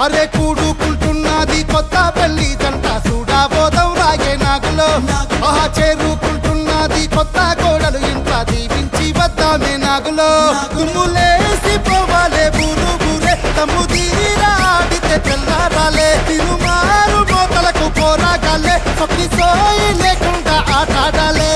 అరే కూడుకుంటున్నది కొత్త పెళ్లి జంట చూడబోదం రాగే నాగులో ఆహా చేరుకుంటున్నది కొత్త కోడలు ఇంట్లో దీవించి వద్దామే నాగులో దుమ్ములేసి పోవాలే బూరు బూరే తమ్ము తీరా ఆడితే తెల్లారాలే తిరుమారు మోతలకు పోరాగాలే సొక్కి సోయి లేకుండా ఆటాడాలే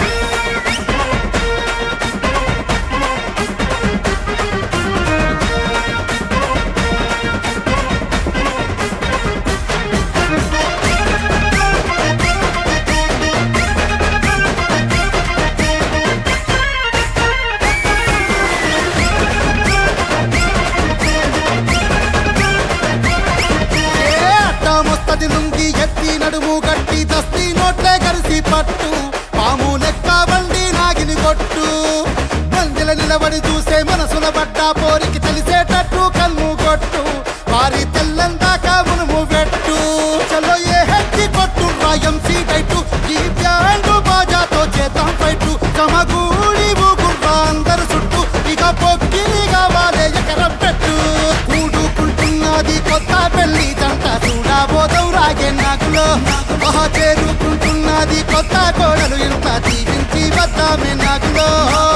ఏ అడ్డమొస్తది లుంగి ఎత్తి నడుము గట్టి దస్తి నోట్లే కలిసి పట్టు పాము లెక్క బండి నాగిని కొట్టు మందిల నిలబడి చూసే మనసుల పడ్డ పోరికి తెలిసేటట్టు కన్ను కొట్టు వారి తెల్లందాకా మునుము పెట్టు చలో ఏ హెచ్చి కొట్టు రాయం సీటైటు ఈ బ్యాండు బాజాతో చేద్దాం ఫైటు సమగూడి ఊగుర్రా అందరు చుట్టూ ఇక పొక్కిని కావాలే ఎకరం పెట్టు కూడుకుంటున్నది కొత్త పెళ్లి జంట చూడబోదం రాగే నాకులో ఆహా చేరుకుంటున్నది కొత్త కోడలు ఇంత దీవించి వద్దామే నాకులో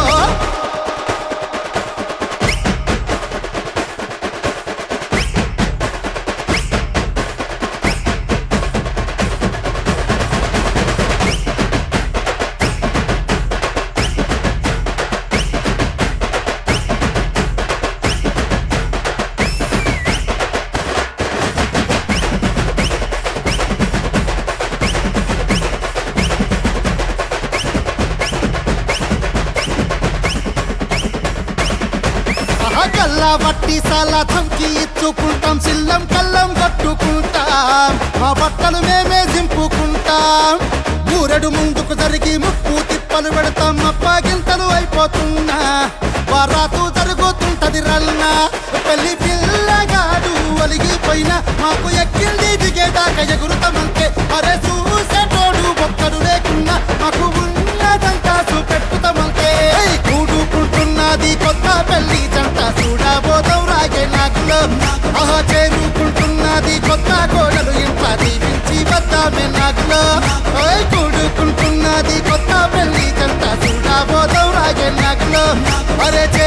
గల్లా వట్టి సాలా ధమ్కి ఇచ్చుకుంటాం సిల్లం కల్లం కట్టుకుంటాం మా బట్టలు మేమే దింపుకుంటాం ఊరెడు ముందుకు జరిగి ముప్పు తిప్పలు పెడతాం అప్పాగింతలు అయిపోతున్నా వరాతు జరుగుతుంటది రల్నా పెళ్లి పిల్లగాడు ఒలిగిపోయినా మాకు ఎక్కింది దిగేదాకా ఎగురుతామంతే అరే చూసేటోడు ఒక్కడు లేకున్నా మాకు ఉన్నదంతా చూపెట్టుతామంతే ఏయ్, కూడుకుంటున్నది కొత్త పెళ్లి జంట చూడబోదం రాగే నాకులో ఆహా చేరుకుంటున్నది కొత్త కోడలు ఇంట్లో దీవించి వద్దామే నాకులో ఓయ్ కూడుకుంటున్నది కొత్త పెళ్లి జంట చూడబోదం రాగే నాకులో అరే